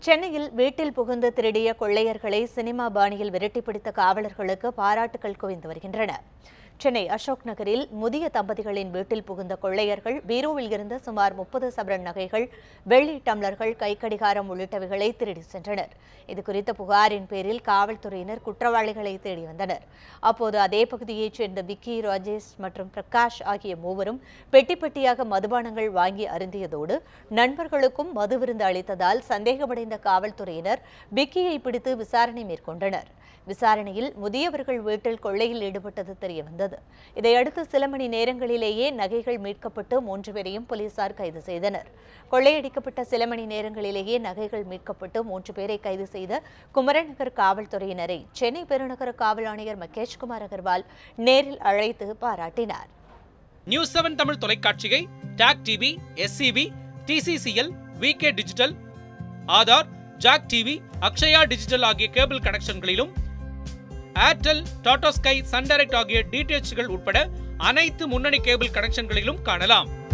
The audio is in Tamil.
சென்னையில் வீட்டில் புகுந்து திருடிய கொள்ளையர்களை சினிமா பாணியில் விரட்டி பிடித்த காவலர்களுக்கு பாராட்டுகள் குவிந்து வருகின்றன சென்னை அசோக் நகரில் முதிய தம்பதிகளின் வீட்டில் புகுந்த கொள்ளையர்கள் பீரோவில் இருந்த சுமார் முப்பது சவரன் நகைகள் வெள்ளி டம்ளர்கள் கைக்கடிகாரம் உள்ளிட்டவைகளை திருடி சென்றனர் இது குறித்த புகாரின் பேரில் காவல்துறையினர் குற்றவாளிகளை தேடி வந்தனர் அப்போது அதே பகுதியைச் சேர்ந்த விக்கி ராஜேஷ் மற்றும் பிரகாஷ் ஆகிய மூவரும் பெட்டி பெட்டியாக மதுபானங்கள் வாங்கி அருந்தியதோடு நண்பர்களுக்கும் மது விருந்து அளித்ததால் சந்தேகமடைந்த காவல்துறையினர் விக்கியை பிடித்து விசாரணை மேற்கொண்டனர் விசாரணையில் முதியவர்கள் வீட்டில் கொள்ளையில் ஈடுபட்டது தெரியவந்தது இதையடுத்து சில மணி நேரங்களிலேயே நகைகள் மீட்கப்பட்டு மூன்று பேரையும் போலீசார் கைது செய்தனர் கொள்ளையடிக்கப்பட்ட சில மணி நேரங்களிலேயே நகைகள் மீட்கப்பட்டு மூன்று பேரை கைது செய்த குமரநகர் காவல்துறையினரை சென்னை பெருநகர காவல் ஆணையர் மகேஷ்குமார் அகர்வால் நேரில் அழைத்து பாராட்டினார் நியூஸ் செவன் தமிழ் தொலைக்காட்சியை TAC TV SCV TCCL VK digital Aadhaar Jak TV Akshaya digital ஆகிய கேபிள் கனெக்ஷன்களிலும் Airtel Tata Sky Sun Direct ஆகிய டிடிஎச்கள் உட்பட அனைத்து முன்னணி கேபிள் கனெக்ஷன்களிலும் காணலாம்